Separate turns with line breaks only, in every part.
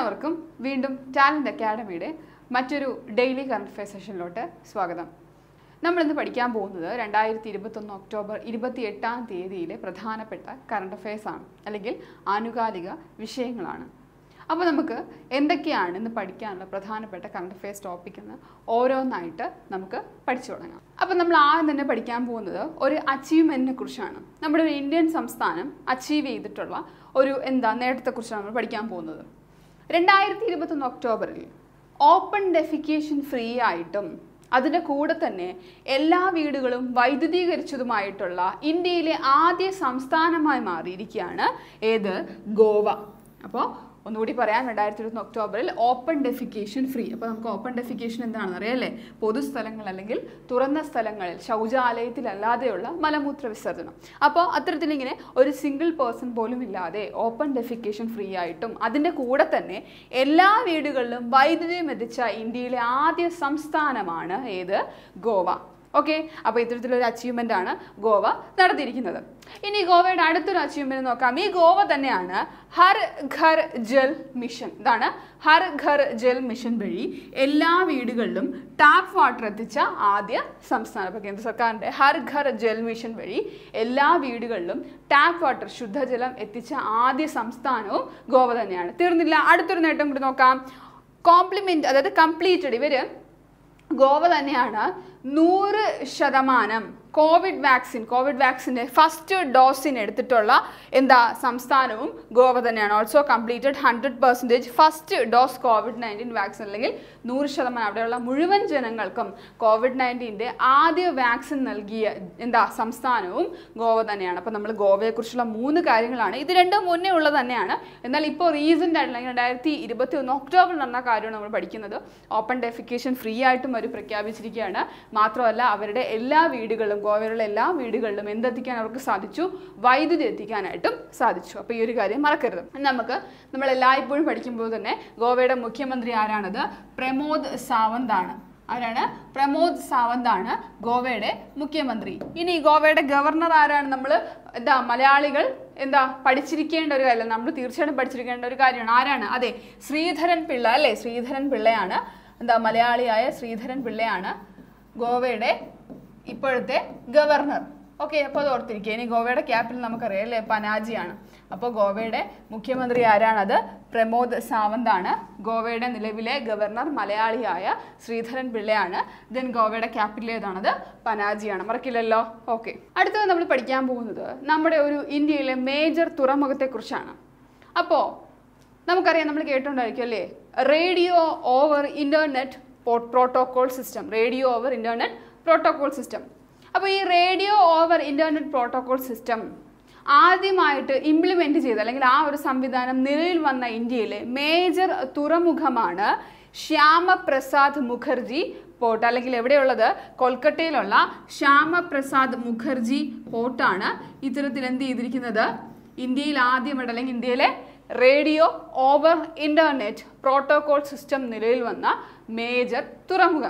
എല്ലാവർക്കും വീണ്ടും ടാലന്റ് അക്കാഡമിയുടെ മറ്റൊരു ഡെയിലി കറണ്ട് അഫയർ സെഷനിലോട്ട് സ്വാഗതം നമ്മളിന്ന് പഠിക്കാൻ പോകുന്നത് രണ്ടായിരത്തി ഇരുപത്തൊന്ന് ഒക്ടോബർ ഇരുപത്തി എട്ടാം തീയതിയിലെ പ്രധാനപ്പെട്ട കറണ്ട് അഫയേഴ്സ് ആണ് അല്ലെങ്കിൽ ആനുകാലിക വിഷയങ്ങളാണ് അപ്പോൾ നമുക്ക് എന്തൊക്കെയാണ് ഇന്ന് പഠിക്കാനുള്ള പ്രധാനപ്പെട്ട കറണ്ട് അഫയേഴ്സ് ടോപ്പിക് എന്ന് ഓരോന്നായിട്ട് നമുക്ക് പഠിച്ചു തുടങ്ങാം അപ്പോൾ നമ്മൾ ആദ്യം തന്നെ പഠിക്കാൻ പോകുന്നത് ഒരു അച്ചീവ്മെൻറ്റിനെ കുറിച്ചാണ് നമ്മുടെ ഒരു ഇന്ത്യൻ സംസ്ഥാനം അച്ചീവ് ചെയ്തിട്ടുള്ള ഒരു എന്താ നേട്ടത്തെക്കുറിച്ചാണ് നമ്മൾ പഠിക്കാൻ പോകുന്നത് രണ്ടായിരത്തി ഇരുപത്തൊന്ന് ഒക്ടോബറിൽ ഓപ്പൺ ഡെഫിക്കേഷൻ ഫ്രീ ആയിട്ടും അതിൻ്റെ കൂടെ തന്നെ എല്ലാ വീടുകളും വൈദ്യുതീകരിച്ചതുമായിട്ടുള്ള ഇന്ത്യയിലെ ആദ്യ സംസ്ഥാനമായി മാറിയിരിക്കുകയാണ് ഏത് ഗോവ അപ്പോൾ ഒന്നുകൂടി പറയാം രണ്ടായിരത്തി ഇരുപത്തി ഒക്ടോബറിൽ ഓപ്പൺ ഡെഫിക്കേഷൻ ഫ്രീ അപ്പോൾ നമുക്ക് ഓപ്പൺ ഡെഫിക്കേഷൻ എന്താണെന്ന് അറിയാല്ലേ പൊതുസ്ഥലങ്ങൾ അല്ലെങ്കിൽ തുറന്ന സ്ഥലങ്ങളിൽ ശൗചാലയത്തിലല്ലാതെയുള്ള മലമൂത്ര വിസർജനം അപ്പോൾ അത്തരത്തിലിങ്ങനെ ഒരു സിംഗിൾ പേഴ്സൺ പോലും ഇല്ലാതെ ഓപ്പൺ ഡെഫിക്കേഷൻ ഫ്രീ ആയിട്ടും അതിൻ്റെ കൂടെ തന്നെ എല്ലാ വീടുകളിലും വൈദ്യുതിയും എത്തിച്ച ഇന്ത്യയിലെ ആദ്യ സംസ്ഥാനമാണ് ഏത് ഗോവ ഓക്കെ അപ്പോൾ ഇത്തരത്തിലൊരു അച്ചീവ്മെൻ്റ് ആണ് ഗോവ നടത്തിയിരിക്കുന്നത് ഇനി ഗോവയുടെ അടുത്തൊരു അച്ചീവ്മെന്റ് നോക്കാം ഈ ഗോവ തന്നെയാണ് ഹർ ഘർ ജൽ മിഷൻ ഇതാണ് ഹർ ഘർ ജൽ മിഷൻ വഴി എല്ലാ വീടുകളിലും ടാപ്പ് വാട്ടർ എത്തിച്ച ആദ്യ സംസ്ഥാനം അപ്പോൾ കേന്ദ്ര സർക്കാരിൻ്റെ ഹർ ഘർ ജൽ മിഷൻ വഴി എല്ലാ വീടുകളിലും ടാപ്പ് വാട്ടർ ശുദ്ധജലം എത്തിച്ച ആദ്യ സംസ്ഥാനവും ഗോവ തന്നെയാണ് തീർന്നില്ല അടുത്തൊരു നേട്ടം കൂടി നോക്കാം കോംപ്ലിമെന്റ് അതായത് കംപ്ലീറ്റഡ് ഇവര് ഗോവ തന്നെയാണ് നൂറ് ശതമാനം കോവിഡ് വാക്സിൻ കോവിഡ് വാക്സിൻ്റെ ഫസ്റ്റ് ഡോസിന് എടുത്തിട്ടുള്ള എന്താ സംസ്ഥാനവും ഗോവ തന്നെയാണ് also completed hundred percentage first dose covid nineteen vaccine അല്ലെങ്കിൽ നൂറ് ശതമാനം അവിടെയുള്ള മുഴുവൻ ജനങ്ങൾക്കും കോവിഡ് നയൻറ്റീൻ്റെ ആദ്യ വാക്സിൻ നൽകിയ എന്താ സംസ്ഥാനവും ഗോവ തന്നെയാണ് അപ്പോൾ നമ്മൾ ഗോവയെക്കുറിച്ചുള്ള മൂന്ന് കാര്യങ്ങളാണ് ഇത് രണ്ടും മുന്നേ ഉള്ളത് തന്നെയാണ് എന്നാൽ ഇപ്പോൾ റീസെൻ്റ് ആയിട്ടുള്ള രണ്ടായിരത്തി ഇരുപത്തി ഒന്ന് ഒക്ടോബറിൽ നടന്ന കാര്യമാണ് നമ്മൾ പഠിക്കുന്നത് ഓപ്പൺ ഡെഫിക്കേഷൻ ഫ്രീ ആയിട്ടും അവർ പ്രഖ്യാപിച്ചിരിക്കുകയാണ് മാത്രമല്ല അവരുടെ എല്ലാ വീടുകളിലും ഗോവയിലുള്ള എല്ലാ വീടുകളിലും എന്തെത്തിക്കാൻ അവർക്ക് സാധിച്ചു വൈദ്യുതി എത്തിക്കാനായിട്ടും സാധിച്ചു അപ്പോൾ ഈ ഒരു കാര്യം മറക്കരുത് ഇനി നമുക്ക് നമ്മൾ എല്ലായ്പ്പോഴും പഠിക്കുമ്പോൾ തന്നെ ഗോവയുടെ മുഖ്യമന്ത്രി ആരാണത് പ്രമോദ് സാവന്ത് ആണ് ആരാണ് പ്രമോദ് സാവന്ത് ആണ് ഗോവയുടെ മുഖ്യമന്ത്രി ഇനി ഗോവയുടെ ഗവർണർ ആരാണ് നമ്മൾ എന്താ മലയാളികൾ എന്താ പഠിച്ചിരിക്കേണ്ട ഒരു കാര്യം നമ്മൾ തീർച്ചയായിട്ടും പഠിച്ചിരിക്കേണ്ട ഒരു കാര്യമാണ് ആരാണ് അതെ ശ്രീധരൻ പിള്ള അല്ലേ ശ്രീധരൻ പിള്ളയാണ് എന്താ മലയാളിയായ ശ്രീധരൻ പിള്ളയാണ് ഗോവയുടെ ഇപ്പോഴത്തെ ഗവർണർ ഓക്കെ അപ്പോൾ അത് ഓർത്തിരിക്കുക ഇനി ഗോവയുടെ ക്യാപിറ്റൽ നമുക്കറിയാം അല്ലേ പനാജിയാണ് അപ്പോൾ ഗോവയുടെ മുഖ്യമന്ത്രി ആരാണത് പ്രമോദ് സാവന്ത് ആണ് ഗോവയുടെ നിലവിലെ ഗവർണർ മലയാളിയായ ശ്രീധരൻ പിള്ളയാണ് ദെൻ ഗോവയുടെ ക്യാപിറ്റൽ ഏതാണത് പനാജിയാണ് മറക്കില്ലല്ലോ ഓക്കെ അടുത്തത് നമ്മൾ പഠിക്കാൻ പോകുന്നത് നമ്മുടെ ഒരു ഇന്ത്യയിലെ മേജർ തുറമുഖത്തെക്കുറിച്ചാണ് അപ്പോൾ നമുക്കറിയാം നമ്മൾ കേട്ടുണ്ടായിരിക്കും അല്ലേ radio over internet protocol system radio over internet protocol system അപ്പോൾ ഈ radio over internet protocol system ആദ്യമായിട്ട് ഇംപ്ലിമെൻറ്റ് ചെയ്ത അല്ലെങ്കിൽ ആ ഒരു സംവിധാനം നിലവിൽ വന്ന ഇന്ത്യയിലെ മേജർ തുറമുഖമാണ് ശ്യാമപ്രസാദ് മുഖർജി പോർട്ട് അല്ലെങ്കിൽ എവിടെയുള്ളത് കൊൽക്കത്തയിലുള്ള ശ്യാമപ്രസാദ് മുഖർജി പോർട്ടാണ് ഇത്തരത്തിൽ എന്ത് ചെയ്തിരിക്കുന്നത് ഇന്ത്യയിൽ ആദ്യമായിട്ട് അല്ലെങ്കിൽ ഇന്ത്യയിലെ radio over internet protocol system നിലവിൽ വന്ന മേജർ തുറമുഖം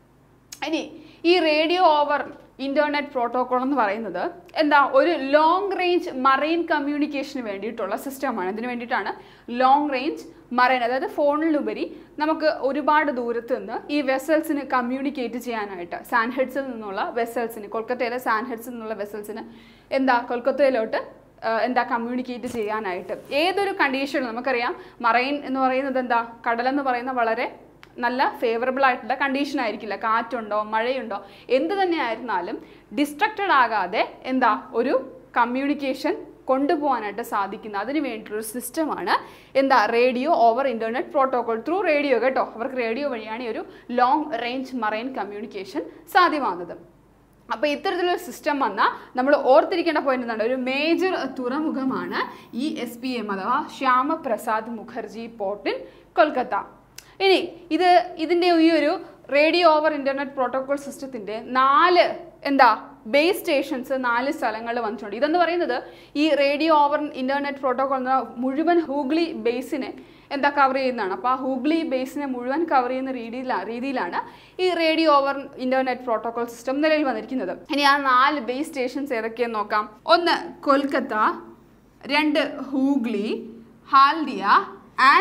ഇനി ഈ റേഡിയോ ഓവർ ഇൻ്റർനെറ്റ് പ്രോട്ടോകോൾ എന്ന് പറയുന്നത് എന്താ ഒരു ലോങ് റേഞ്ച് മറൈൻ കമ്മ്യൂണിക്കേഷന് വേണ്ടിയിട്ടുള്ള സിസ്റ്റമാണ് ഇതിന് വേണ്ടിയിട്ടാണ് ലോങ് റേഞ്ച് മറൈൻ അതായത് ഫോണിലുപരി നമുക്ക് ഒരുപാട് ദൂരത്ത് നിന്ന് ഈ വെസൽസിന് കമ്മ്യൂണിക്കേറ്റ് ചെയ്യാനായിട്ട് സാൻഹെഡ്സിൽ നിന്നുള്ള വെസൽസിന് കൊൽക്കത്തയിലെ സാൻഹെഡ്സിൽ നിന്നുള്ള വെസൽസിന് എന്താ കൊൽക്കത്തയിലോട്ട് എന്താ കമ്മ്യൂണിക്കേറ്റ് ചെയ്യാനായിട്ട് ഏതൊരു കണ്ടീഷനിലും നമുക്കറിയാം മറൈൻ എന്ന് പറയുന്നത് എന്താ കടലെന്ന് പറയുന്ന വളരെ നല്ല ഫേവറബിൾ ആയിട്ടുള്ള കണ്ടീഷൻ ആയിരിക്കില്ല കാറ്റുണ്ടോ മഴയുണ്ടോ എന്ത് തന്നെ ആയിരുന്നാലും ഡിസ്ട്രക്റ്റഡ് ആകാതെ എന്താ ഒരു കമ്മ്യൂണിക്കേഷൻ കൊണ്ടുപോകാനായിട്ട് സാധിക്കുന്ന അതിന് വേണ്ടിയിട്ടൊരു സിസ്റ്റമാണ് എന്താ radio over internet protocol through radio കേട്ടോ അവർക്ക് റേഡിയോ വഴിയാണ് ഈ ഒരു ലോങ് റേഞ്ച് മറൈൻ കമ്മ്യൂണിക്കേഷൻ സാധ്യമാകുന്നത് അപ്പോൾ ഇത്തരത്തിലൊരു സിസ്റ്റം വന്നാൽ നമ്മൾ ഓർത്തിരിക്കേണ്ട പോയിന്റ് എന്താണ് ഒരു മേജർ തുറമുഖമാണ് ഈ എസ് പി എം അഥവാ ശ്യാമപ്രസാദ് മുഖർജി പോർട്ട് ഇൻ കൊൽക്കത്ത ഇനി ഇത് ഇതിൻ്റെ ഈ ഒരു റേഡിയോ ഓവർ ഇൻ്റർനെറ്റ് പ്രോട്ടോകോൾ സിസ്റ്റത്തിൻ്റെ നാല് എന്താ ബേസ് സ്റ്റേഷൻസ് നാല് സ്ഥലങ്ങളിൽ വന്നിട്ടുണ്ട് ഇതെന്ന് പറയുന്നത് ഈ റേഡിയോ ഓവർ ഇൻ്റർനെറ്റ് പ്രോട്ടോകോൾ എന്ന മുഴുവൻ ഹൂഗ്ലി ബേസിനെ എന്താ കവർ ചെയ്യുന്നതാണ് അപ്പോൾ ആ ഹൂഗ്ലി ബേസിനെ മുഴുവൻ കവർ ചെയ്യുന്ന രീതിയിലാണ് രീതിയിലാണ് ഈ radio over internet protocol system നിലവിൽ വന്നിരിക്കുന്നത് ഇനി ആ നാല് ബേസ് സ്റ്റേഷൻസ് ഏതൊക്കെയെന്ന് നോക്കാം ഒന്ന് കൊൽക്കത്ത രണ്ട് Hooghly Haldia and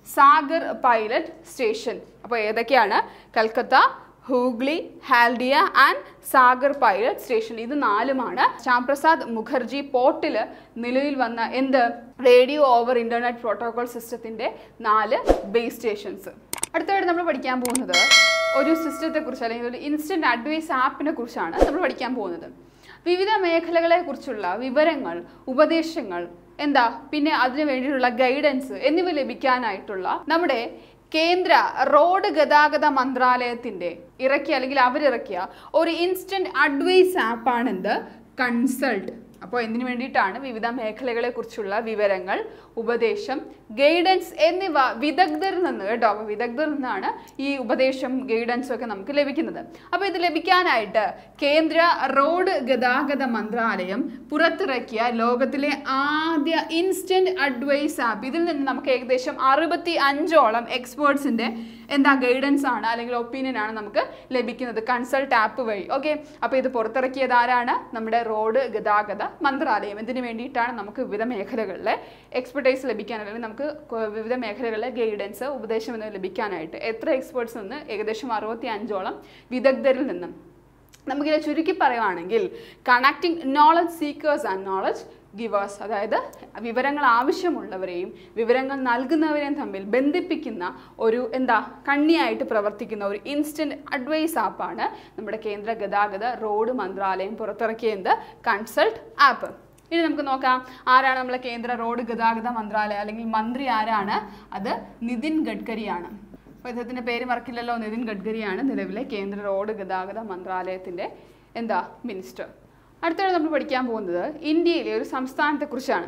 Sagar pilot station അപ്പോൾ ഏതൊക്കെയാണ് Calcutta Hooghly Haldia and Sagar pilot station ഇത് നാലുമാണ് ശ്യാംപ്രസാദ് മുഖർജി പോർട്ടിൽ നിലവിൽ വന്ന എന്ത് റേഡിയോ ഓവർ ഇന്റർനെറ്റ് പ്രോട്ടോകോൾ സിസ്റ്റത്തിന്റെ നാല് ബേസ് സ്റ്റേഷൻസ് അടുത്തതായിട്ട് നമ്മൾ പഠിക്കാൻ പോകുന്നത് ഒരു സിസ്റ്റത്തെ കുറിച്ച് അല്ലെങ്കിൽ ഒരു ഇൻസ്റ്റന്റ് അഡ്വൈസ് ആപ്പിനെ കുറിച്ചാണ് നമ്മൾ പഠിക്കാൻ പോകുന്നത് വിവിധ മേഖലകളെ കുറിച്ചുള്ള വിവരങ്ങൾ ഉപദേശങ്ങൾ എന്താ പിന്നെ അതിനു വേണ്ടിയിട്ടുള്ള ഗൈഡൻസ് എന്നിവ ലഭിക്കാനായിട്ടുള്ള നമ്മുടെ കേന്ദ്ര റോഡ് ഗതാഗത മന്ത്രാലയത്തിന്റെ ഇറക്കിയ അല്ലെങ്കിൽ അവരിറക്കിയ ഒരു ഇൻസ്റ്റന്റ് അഡ്വൈസ് ആപ്പാണ് എന്ത് കൺസൾട്ട് അപ്പോൾ എന്തിനു വേണ്ടിയിട്ടാണ് വിവിധ മേഖലകളെ കുറിച്ചുള്ള വിവരങ്ങൾ ഉപദേശം ഗൈഡൻസ് എന്നിവ വിദഗ്ധരിൽ നിന്ന് കേട്ടോ അപ്പോൾ വിദഗ്ധരിൽ നിന്നാണ് ഈ ഉപദേശം ഗൈഡൻസും ഒക്കെ നമുക്ക് ലഭിക്കുന്നത് അപ്പോൾ ഇത് ലഭിക്കാനായിട്ട് കേന്ദ്ര റോഡ് ഗതാഗത മന്ത്രാലയം പുറത്തിറക്കിയ ലോകത്തിലെ ആദ്യ ഇൻസ്റ്റന്റ് അഡ്വൈസ് ആപ്പ് ഇതിൽ നിന്ന് നമുക്ക് ഏകദേശം അറുപത്തി അഞ്ചോളം എക്സ്പേർട്സിന്റെ എന്താ ഗൈഡൻസ് ആണ് അല്ലെങ്കിൽ ഒപ്പീനിയൻ ആണ് നമുക്ക് ലഭിക്കുന്നത് കൺസൾട്ട് ആപ്പ് വഴി ഓക്കെ അപ്പോൾ ഇത് പുറത്തിറക്കിയത് ആരാണ് നമ്മുടെ റോഡ് ഗതാഗത മന്ത്രാലയം ഇതിന് വേണ്ടിയിട്ടാണ് നമുക്ക് വിവിധ മേഖലകളിലെ എക്സ്പെർട്ടൈസ് ലഭിക്കാൻ അല്ലെങ്കിൽ നമുക്ക് കൊ- വിവിധ മേഖലകളിലെ ഗൈഡൻസ് ഉപദേശം എന്നിവ ലഭിക്കാനായിട്ട് എത്ര എക്സ്പേർട്സ് നിന്ന് ഏകദേശം അറുപത്തി അഞ്ചോളം വിദഗ്ധരിൽ നിന്നും നമുക്കിത് ചുരുക്കി പറയുവാണെങ്കിൽ connecting knowledge seekers and knowledge givers അതായത് വിവരങ്ങൾ ആവശ്യമുള്ളവരെയും വിവരങ്ങൾ നൽകുന്നവരെയും തമ്മിൽ ബന്ധിപ്പിക്കുന്ന ഒരു എന്താ കണ്ണിയായിട്ട് പ്രവർത്തിക്കുന്ന ഒരു ഇൻസ്റ്റന്റ് അഡ്വൈസ് ആപ്പാണ് നമ്മുടെ കേന്ദ്ര ഗതാഗത റോഡ് മന്ത്രാലയം പുറത്തിറക്കിയത് കൺസൾട്ട് ആപ്പ് ഇനി നമുക്ക് നോക്കാം ആരാണ് നമ്മളെ കേന്ദ്ര റോഡ് ഗതാഗത മന്ത്രാലയം അല്ലെങ്കിൽ മന്ത്രി ആരാണ് അത് നിതിൻ ഗഡ്കരിയാണ് അപ്പോൾ ഇദ്ദേഹത്തിൻ്റെ പേര് മറക്കില്ലല്ലോ നിതിൻ ഗഡ്കരിയാണ് നിലവിലെ കേന്ദ്ര റോഡ് ഗതാഗത മന്ത്രാലയത്തിൻ്റെ എന്താ മിനിസ്റ്റർ അടുത്തത് നമ്മൾ പഠിക്കാൻ പോകുന്നത് ഇന്ത്യയിലെ ഒരു സംസ്ഥാനത്തെക്കുറിച്ചാണ്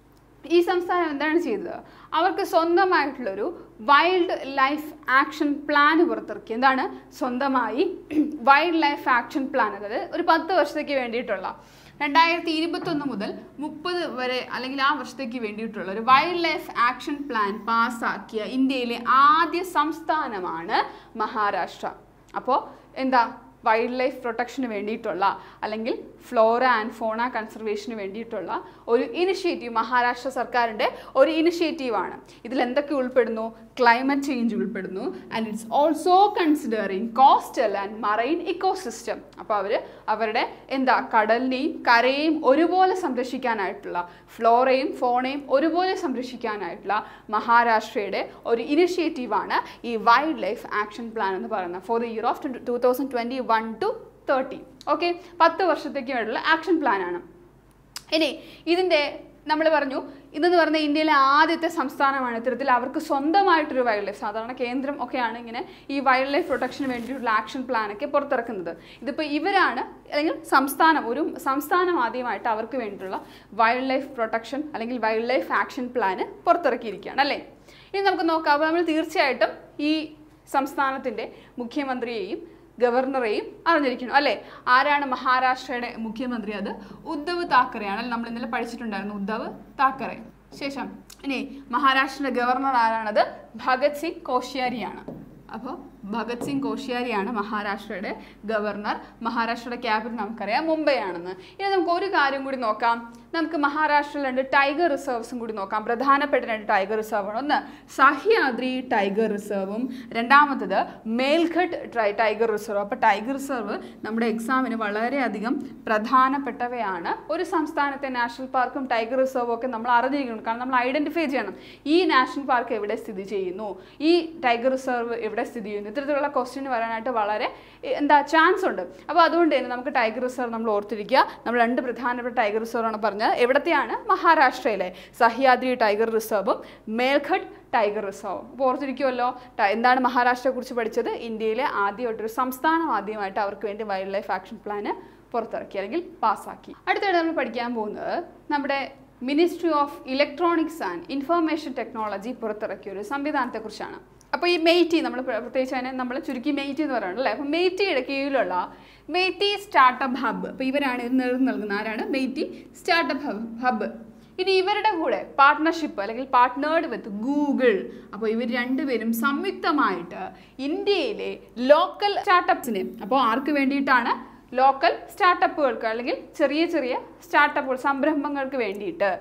ഈ സംസ്ഥാനം എന്താണ് ചെയ്തത് അവർക്ക് സ്വന്തമായിട്ടുള്ളൊരു വൈൽഡ് ലൈഫ് ആക്ഷൻ പ്ലാൻ പുറത്തിറക്കി എന്താണ് സ്വന്തമായി വൈൽഡ് ലൈഫ് ആക്ഷൻ പ്ലാൻ അതായത് ഒരു പത്ത് വർഷത്തേക്ക് വേണ്ടിയിട്ടുള്ള രണ്ടായിരത്തി ഇരുപത്തൊന്ന് മുതൽ മുപ്പത് വരെ അല്ലെങ്കിൽ ആ വർഷത്തേക്ക് വേണ്ടിയിട്ടുള്ള ഒരു വൈൽഡ് ലൈഫ് ആക്ഷൻ പ്ലാൻ പാസ്സാക്കിയ ഇന്ത്യയിലെ ആദ്യ സംസ്ഥാനമാണ് മഹാരാഷ്ട്ര അപ്പോൾ എന്താ വൈൽഡ് ലൈഫ് പ്രൊട്ടക്ഷന് വേണ്ടിയിട്ടുള്ള അല്ലെങ്കിൽ ഫ്ലോറ ആൻഡ് ഫോണ കൺസർവേഷന് വേണ്ടിയിട്ടുള്ള ഒരു ഇനിഷ്യേറ്റീവ് മഹാരാഷ്ട്ര സർക്കാരിൻ്റെ ഒരു ഇനിഷ്യേറ്റീവാണ് ഇതിൽ എന്തൊക്കെ ഉൾപ്പെടുന്നു ക്ലൈമറ്റ് ചേഞ്ച് ഉൾപ്പെടുന്നു and it's also considering coastal and marine ecosystem അപ്പോൾ അവർ അവരുടെ എന്താ കടലിനെയും കരയെയും ഒരുപോലെ സംരക്ഷിക്കാനായിട്ടുള്ള ഫ്ലോറയും ഫോണയും ഒരുപോലെ സംരക്ഷിക്കാനായിട്ടുള്ള മഹാരാഷ്ട്രയുടെ ഒരു ഇനിഷ്യേറ്റീവാണ് ഈ വൈൽഡ് ലൈഫ് ആക്ഷൻ പ്ലാൻ എന്ന് പറയുന്നത് for the year of two thousand twenty one to thirty okay പത്ത് വർഷത്തേക്ക് വേണ്ടിയുള്ള ആക്ഷൻ പ്ലാനാണ് ഇനി ഇതിൻ്റെ നമ്മൾ പറഞ്ഞു ഇതെന്ന് പറഞ്ഞ ഇന്ത്യയിലെ ആദ്യത്തെ സംസ്ഥാനമാണ് ഇത്തരത്തിൽ അവർക്ക് സ്വന്തമായിട്ടൊരു വൈൽഡ് ലൈഫ് സാധാരണ കേന്ദ്രം ഒക്കെയാണ് ഇങ്ങനെ ഈ വൈൽഡ് ലൈഫ് പ്രൊട്ടക്ഷന് വേണ്ടിയിട്ടുള്ള ആക്ഷൻ പ്ലാനൊക്കെ പുറത്തിറക്കുന്നത് ഇതിപ്പോൾ ഇവരാണ് അല്ലെങ്കിൽ സംസ്ഥാനം ഒരു സംസ്ഥാനം ആദ്യമായിട്ട് അവർക്ക് വേണ്ടിയിട്ടുള്ള വൈൽഡ് ലൈഫ് പ്രൊട്ടക്ഷൻ അല്ലെങ്കിൽ വൈൽഡ് ലൈഫ് ആക്ഷൻ പ്ലാന് പുറത്തിറക്കിയിരിക്കുകയാണ് അല്ലേ ഇനി നമുക്ക് നോക്കാം അപ്പോൾ നമ്മൾ തീർച്ചയായിട്ടും ഈ സംസ്ഥാനത്തിൻ്റെ മുഖ്യമന്ത്രിയെയും ഗവർണറെയും അറിഞ്ഞിരിക്കണം അല്ലേ ആരാണ് മഹാരാഷ്ട്രയുടെ മുഖ്യമന്ത്രി അത് ഉദ്ധവ് താക്കറെയാണ് അല്ലേ നമ്മൾ ഇന്നലെ പഠിച്ചിട്ടുണ്ടായിരുന്നു ഉദ്ധവ് താക്കറെ ശേഷം ഇനി മഹാരാഷ്ട്രയുടെ ഗവർണർ ആരാണത് ഭഗത് സിംഗ് കോശ്യാരിയാണ് അപ്പോൾ ഭഗത് സിംഗ് കോശ്യാരിയാണ് മഹാരാഷ്ട്രയുടെ ഗവർണർ മഹാരാഷ്ട്രയുടെ ക്യാപിറ്റൽ നമുക്കറിയാം മുംബൈ ആണെന്ന് ഇനി നമുക്ക് ഒരു കാര്യം കൂടി നോക്കാം നമുക്ക് മഹാരാഷ്ട്രയിൽ രണ്ട് ടൈഗർ റിസർവ്സും കൂടി നോക്കാം പ്രധാനപ്പെട്ട രണ്ട് ടൈഗർ റിസർവാണ് ഒന്ന് സഹ്യാദ്രി ടൈഗർ റിസർവും രണ്ടാമത്തത് മേൽഘട്ട് ട്രൈ ടൈഗർ റിസർവ് അപ്പോൾ ടൈഗർ റിസർവ് നമ്മുടെ എക്സാമിന് വളരെയധികം പ്രധാനപ്പെട്ടവയാണ് ഒരു സംസ്ഥാനത്തെ നാഷണൽ പാർക്കും ടൈഗർ റിസർവും ഒക്കെ നമ്മൾ അറിഞ്ഞിരിക്കണം കാരണം നമ്മൾ ഐഡന്റിഫൈ ചെയ്യണം ഈ നാഷണൽ പാർക്ക് എവിടെ സ്ഥിതി ചെയ്യുന്നു ഈ ടൈഗർ റിസർവ് എവിടെ സ്ഥിതി ചെയ്യുന്നു ഇത്തരത്തിലുള്ള ക്വസ്റ്റ്യൻ വരാനായിട്ട് വളരെ എ, എന്താ ചാൻസ് ഉണ്ട് അപ്പോൾ അതുകൊണ്ട് തന്നെ നമുക്ക് ടൈഗർ റിസർവ് നമ്മൾ ഓർത്തിരിക്കുക നമ്മൾ രണ്ട് പ്രധാനപ്പെട്ട ടൈഗർ റിസർവ് ആണ് പറഞ്ഞത് എവിടത്തെയാണ് മഹാരാഷ്ട്രയിലെ സഹ്യാദ്രി ടൈഗർ റിസർവും മേൽഘട്ട് ടൈഗർ റിസർവ് അപ്പോൾ ഓർത്തിരിക്കുമല്ലോ ട- എന്താണ് മഹാരാഷ്ട്രയെക്കുറിച്ച് പഠിച്ചത് ഇന്ത്യയിലെ ആദ്യമായിട്ടൊരു സംസ്ഥാനം ആദ്യമായിട്ട് അവർക്ക് വേണ്ടി വൈൽഡ് ലൈഫ് ആക്ഷൻ പ്ലാന് പുറത്തിറക്കി അല്ലെങ്കിൽ പാസ്സാക്കി അടുത്തായിട്ട് നമ്മൾ പഠിക്കാൻ പോകുന്നത് നമ്മുടെ ministry of electronics and information technology പുറത്തിറക്കിയ ഒരു സംവിധാനത്തെക്കുറിച്ചാണ് അപ്പോൾ ഈ മെയ്റ്റി നമ്മൾ പ്ര- പ്രത്യേകിച്ച് അതിനെ നമ്മൾ ചുരുക്കി മെയ്റ്റി എന്ന് പറയുന്നത് അല്ലേ അപ്പോൾ മെയ്റ്റിയുടെ കീഴിലുള്ള മെയ്റ്റി സ്റ്റാർട്ടപ്പ് ഹബ്ബ് അപ്പോൾ ഇവരാണ് ഇത് നേതൃത്വം നൽകുന്ന ആരാണ് മെയ്റ്റി സ്റ്റാർട്ടപ്പ് ഹബ് ഹബ്ബ് ഇനി ഇവരുടെ കൂടെ പാർട്ട്ണർഷിപ്പ് അല്ലെങ്കിൽ പാർട്ട്നേർഡ് വിത്ത് ഗൂഗിൾ അപ്പോൾ ഇവർ രണ്ടുപേരും സംയുക്തമായിട്ട് ഇന്ത്യയിലെ ലോക്കൽ സ്റ്റാർട്ടപ്സിന് അപ്പോൾ ആർക്ക് വേണ്ടിയിട്ടാണ് ലോക്കൽ സ്റ്റാർട്ടപ്പുകൾക്ക് അല്ലെങ്കിൽ ചെറിയ ചെറിയ സ്റ്റാർട്ടപ്പുകൾ സംരംഭങ്ങൾക്ക് വേണ്ടിയിട്ട്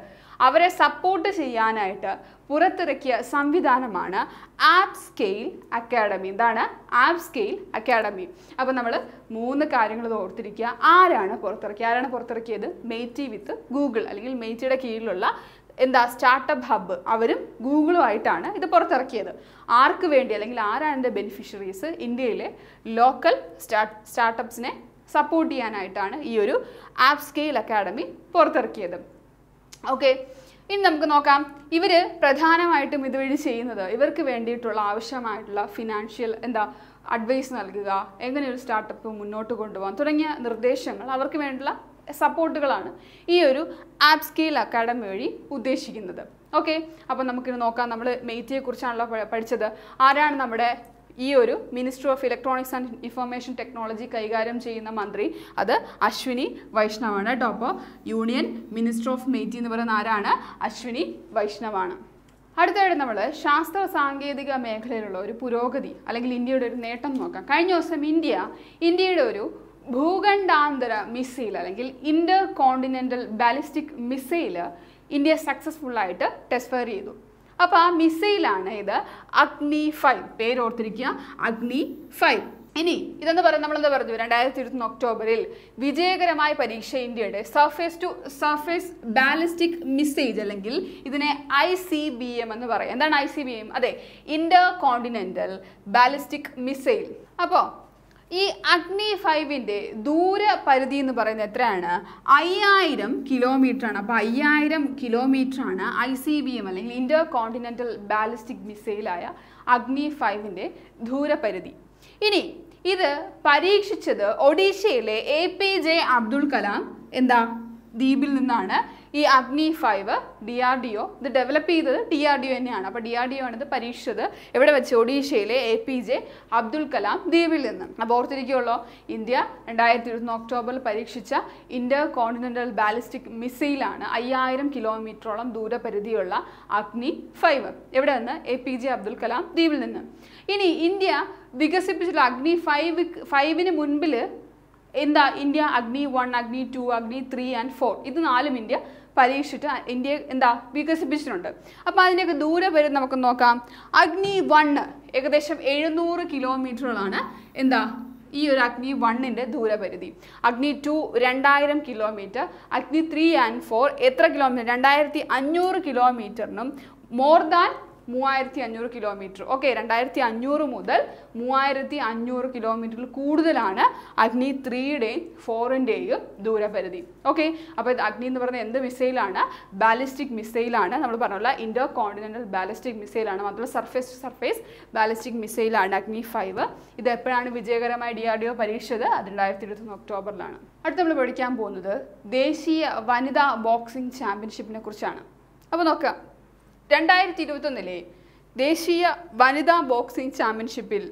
അവരെ സപ്പോർട്ട് ചെയ്യാനായിട്ട് പുറത്തിറക്കിയ സംവിധാനമാണ് ആപ്പ് സ്കെയിൽ അക്കാഡമി എന്താണ് ആപ്പ് സ്കെയിൽ അക്കാഡമി അപ്പോൾ നമ്മൾ മൂന്ന് കാര്യങ്ങൾ ഇത് ഓർത്തിരിക്കുക ആരാണ് പുറത്തിറക്കിയത് ആരാണ് പുറത്തിറക്കിയത് മെയ്റ്റി വിത്ത് ഗൂഗിൾ അല്ലെങ്കിൽ മെയ്റ്റിയുടെ കീഴിലുള്ള എന്താ സ്റ്റാർട്ടപ്പ് ഹബ്ബ് അവരും ഗൂഗിളുമായിട്ടാണ് ഇത് പുറത്തിറക്കിയത് ആർക്ക് വേണ്ടി അല്ലെങ്കിൽ ആരാണ് ഇതിൻ്റെ ബെനിഫിഷ്യറീസ് ഇന്ത്യയിലെ ലോക്കൽ സ്റ്റാർട്ട് സ്റ്റാർട്ടപ്സിനെ സപ്പോർട്ട് ചെയ്യാനായിട്ടാണ് ഈ ഒരു ആപ്പ് സ്കെയിൽ അക്കാഡമി പുറത്തിറക്കിയത് ഓക്കെ ഇനി നമുക്ക് നോക്കാം ഇവർ പ്രധാനമായിട്ടും ഇതുവഴി ചെയ്യുന്നത് ഇവർക്ക് വേണ്ടിയിട്ടുള്ള ആവശ്യമായിട്ടുള്ള ഫിനാൻഷ്യൽ എന്താ അഡ്വൈസ് നൽകുക എങ്ങനെ ഒരു സ്റ്റാർട്ടപ്പ് മുന്നോട്ട് കൊണ്ടുപോകാം തുടങ്ങിയ നിർദ്ദേശങ്ങൾ അവർക്ക് വേണ്ടിയുള്ള സപ്പോർട്ടുകളാണ് ഈ ഒരു ആപ്പ് സ്കെയിൽ അക്കാഡമി വഴി ഉദ്ദേശിക്കുന്നത് ഓക്കെ അപ്പോൾ നമുക്കിത് നോക്കാം നമ്മൾ മെയ്റ്റിയെ കുറിച്ചാണല്ലോ പ- പഠിച്ചത് ആരാണ് നമ്മുടെ ഈ ഒരു ministry of electronics and information technology കൈകാര്യം ചെയ്യുന്ന മന്ത്രി അത് അശ്വിനി വൈഷ്ണവാണ് കേട്ടോ അപ്പോൾ യൂണിയൻ മിനിസ്റ്റർ ഓഫ് മെയ്റ്റി എന്ന് പറയുന്ന ആരാണ് അശ്വിനി വൈഷ്ണവാണ് അടുത്തതായിട്ട് നമ്മൾ ശാസ്ത്ര സാങ്കേതിക മേഖലയിലുള്ള ഒരു പുരോഗതി അല്ലെങ്കിൽ ഇന്ത്യയുടെ ഒരു നേട്ടം നോക്കാം കഴിഞ്ഞ ദിവസം ഇന്ത്യ ഇന്ത്യയുടെ ഒരു ഭൂഖണ്ഡാന്തര മിസൈൽ അല്ലെങ്കിൽ intercontinental ballistic missile India successful ആയിട്ട് ടെസ്റ്റ് ഫയർ ചെയ്തു അപ്പോൾ ആ മിസൈലാണ് ഇത് അഗ്നി ഫൈവ് പേര് ഓർത്തിരിക്കുക അഗ്നി ഫൈവ് ഇനി ഇതെന്ന് പറയുന്നത് നമ്മളെന്താ പറഞ്ഞു രണ്ടായിരത്തി ഇരുപത്തൊന്ന് ഒക്ടോബറിൽ വിജയകരമായ പരീക്ഷ ഇന്ത്യയുടെ surface to surface ballistic missile അല്ലെങ്കിൽ ഇതിനെ ഐ സി ബി എം എന്ന് പറയും എന്താണ് ഐ സി ബി എം അതെ ഇന്റർ കോണ്ടിനെന്റൽ ബാലിസ്റ്റിക് മിസൈൽ അപ്പോൾ ഈ അഗ്നി ഫൈവിൻ്റെ ദൂരപരിധി എന്ന് പറയുന്നത് എത്രയാണ് അയ്യായിരം കിലോമീറ്റർ ആണ് അപ്പോൾ അയ്യായിരം കിലോമീറ്റർ ആണ് ഐ സി ബി എം അല്ലെങ്കിൽ ഇന്റർ കോണ്ടിനെന്റൽ ബാലിസ്റ്റിക് മിസൈലായ അഗ്നി ഫൈവിൻ്റെ ദൂരപരിധി ഇനി ഇത് പരീക്ഷിച്ചത് ഒഡീഷയിലെ A P J Abdul Kalam എന്താ ദ്വീപിൽ നിന്നാണ് ഈ Agni five D R D O ഇത് ഡെവലപ്പ് ചെയ്തത് ഡി ആർ ഡി ഒ തന്നെയാണ് അപ്പോൾ ഡി ആർ ഡി ഒ ആണ് ഇത് പരീക്ഷിച്ചത് എവിടെ വെച്ച് ഒഡീഷയിലെ A P J Abdul Kalam ദ്വീപിൽ നിന്ന് അപ്പോൾ ഓർത്തിരിക്കുള്ളൂ ഇന്ത്യ രണ്ടായിരത്തി ഇരുപത്തൊന്ന് ഒക്ടോബറിൽ പരീക്ഷിച്ച ഇന്റർ കോണ്ടിനെന്റൽ ബാലിസ്റ്റിക് മിസൈലാണ് അയ്യായിരം കിലോമീറ്ററോളം ദൂരപരിധിയുള്ള അഗ്നി ഫൈവ് എവിടെ നിന്ന് A P J Abdul Kalam ദ്വീപിൽ നിന്ന് ഇനി ഇന്ത്യ വികസിപ്പിച്ചിട്ടുള്ള അഗ്നി ഫൈവ് ഫൈവിന് മുൻപിൽ എന്താ ഇന്ത്യ അഗ്നി വൺ അഗ്നി ടു അഗ്നി ത്രീ ആൻഡ് ഫോർ ഇത് നാലും ഇന്ത്യ പരീക്ഷിച്ചിട്ട് ഇന്ത്യ എന്താ വികസിപ്പിച്ചിട്ടുണ്ട് അപ്പോൾ അതിൻ്റെയൊക്കെ ദൂരെ വരും നമുക്ക് നോക്കാം അഗ്നി വണ്ണ് ഏകദേശം എഴുന്നൂറ് കിലോമീറ്ററുകളാണ് എന്താ ഈ ഒരു അഗ്നി വണ്ണിൻ്റെ ദൂരപരിധി അഗ്നി ടു രണ്ടായിരം kilometre Agni three and four എത്ര കിലോമീറ്റർ രണ്ടായിരത്തി അഞ്ഞൂറ് കിലോമീറ്ററിനും മോർ ദാൻ മൂവായിരത്തി അഞ്ഞൂറ് കിലോമീറ്റർ ഓക്കെ രണ്ടായിരത്തി അഞ്ഞൂറ് മുതൽ മൂവായിരത്തി അഞ്ഞൂറ് കിലോമീറ്ററിൽ കൂടുതലാണ് അഗ്നി ത്രീയുടെയും ഫോറിൻ്റെയും ദൂരപരിധി ഓക്കെ അപ്പോൾ ഇത് അഗ്നി എന്ന് പറയുന്നത് എന്ത് മിസൈലാണ് ബാലിസ്റ്റിക് മിസൈലാണ് നമ്മൾ പറഞ്ഞുള്ള ഇൻഡോ കോണ്ടിനെൻ്റൽ ബാലിസ്റ്റിക് മിസൈലാണ് മാത്രമല്ല സർഫേസ് ടു സർഫേസ് ബാലിസ്റ്റിക് മിസൈലാണ് അഗ്നി ഫൈവ് ഇത് എപ്പോഴാണ് വിജയകരമായി ഡി ആർ ഡി ഒ പരീക്ഷിച്ചത് അത് രണ്ടായിരത്തി ഇരുപത്തൊന്ന് ഒക്ടോബറിലാണ് അടുത്ത് നമ്മൾ പഠിക്കാൻ പോകുന്നത് ദേശീയ വനിതാ ബോക്സിംഗ് ചാമ്പ്യൻഷിപ്പിനെ കുറിച്ചാണ് അപ്പോൾ നോക്കാം രണ്ടായിരത്തി ഇരുപത്തൊന്നിലെ ദേശീയ വനിതാ ബോക്സിംഗ് ചാമ്പ്യൻഷിപ്പിൽ